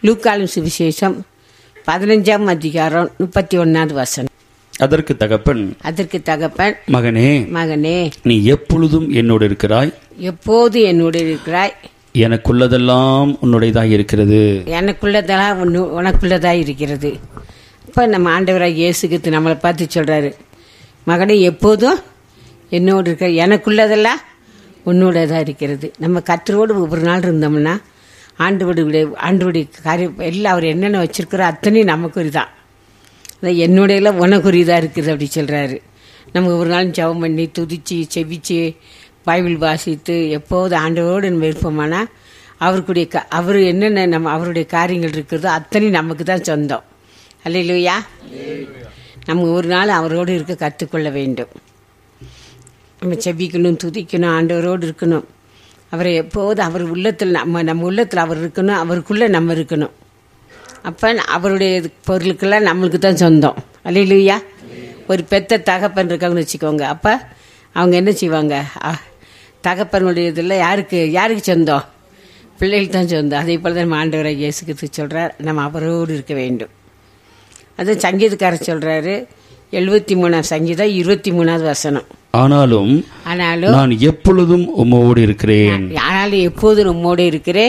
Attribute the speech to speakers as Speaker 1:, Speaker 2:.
Speaker 1: லூக்காலும் சுவிசேஷம் பதினஞ்சாம் அதிகாரம் முப்பத்தி ஒன்னாவது வசனம்
Speaker 2: அதற்கு தகப்பன்
Speaker 1: அதற்கு தகப்பன்
Speaker 2: மகனே
Speaker 1: மகனே
Speaker 2: நீ எப்பொழுதும் என்னோடு இருக்கிறாய்
Speaker 1: எப்போது என்னோடு இருக்கிறாய்
Speaker 2: எனக்குள்ளதெல்லாம் உன்னுடையதாக இருக்கிறது
Speaker 1: எனக்குள்ளதெல்லாம் உன்னு உனக்குள்ளதாக இருக்கிறது இப்போ நம்ம ஆண்டவராக இயேசுக்கு நம்மளை பார்த்து சொல்கிறாரு மகனே எப்போதும் என்னோடு இருக்க எனக்குள்ளதெல்லாம் உன்னோடதாக இருக்கிறது நம்ம கத்தரோடு ஒவ்வொரு நாள் இருந்தோம்னா ஆண்டோடைய ஆண்டோடைய காரியம் எல்லாம் அவர் என்னென்ன வச்சிருக்கிறோ அத்தனையும் நமக்கு தான் அதான் என்னுடையில உனக்குரியதாக இருக்குது அப்படி சொல்கிறாரு நம்ம ஒரு நாள் ஜெபம் பண்ணி துதிச்சு செவிச்சு பைபிள் வாசித்து எப்போது ஆண்டவரோடு நம்ம இருப்போமானா அவருக்குடைய க அவர் என்னென்ன நம்ம அவருடைய காரியங்கள் இருக்கிறதோ அத்தனையும் நமக்கு தான் சொந்தம் அல்லையிலுயா நம்ம ஒரு நாள் அவரோடு இருக்க கற்றுக்கொள்ள வேண்டும் நம்ம செவிக்கணும் துதிக்கணும் ஆண்டவரோடு இருக்கணும் அவரை எப்போது அவர் உள்ளத்தில் நம்ம நம்ம உள்ளத்தில் அவர் இருக்கணும் அவருக்குள்ளே நம்ம இருக்கணும் அப்போ அவருடைய பொருளுக்கெல்லாம் நம்மளுக்கு தான் சொந்தம் அல்லையிலுயா ஒரு பெத்த தகப்பன் இருக்காங்கன்னு வச்சுக்கோங்க அப்போ அவங்க என்ன செய்வாங்க அ- தகப்பனுடைய இதில் யாருக்கு யாருக்கு சொந்தம் பிள்ளைகளுக்கு தான் சொந்தம் அதே போல் தான் நம்ம ஆண்டவரை இயேசுக்கு சொல்கிறார் நம்ம அவரோடு இருக்க வேண்டும் அது சங்கீதக்காரர் சொல்கிறாரு எழுபத்தி மூணாம் சங்கீதம் இருபத்தி மூணாவது வசனம்
Speaker 2: ஆனாலும்
Speaker 1: ஆனாலும்
Speaker 2: நான் எப்பொழுதும் உம்மோடு இருக்கிறேன்
Speaker 1: ஆனாலும் எப்போது நம்மோடு இருக்கிறேன்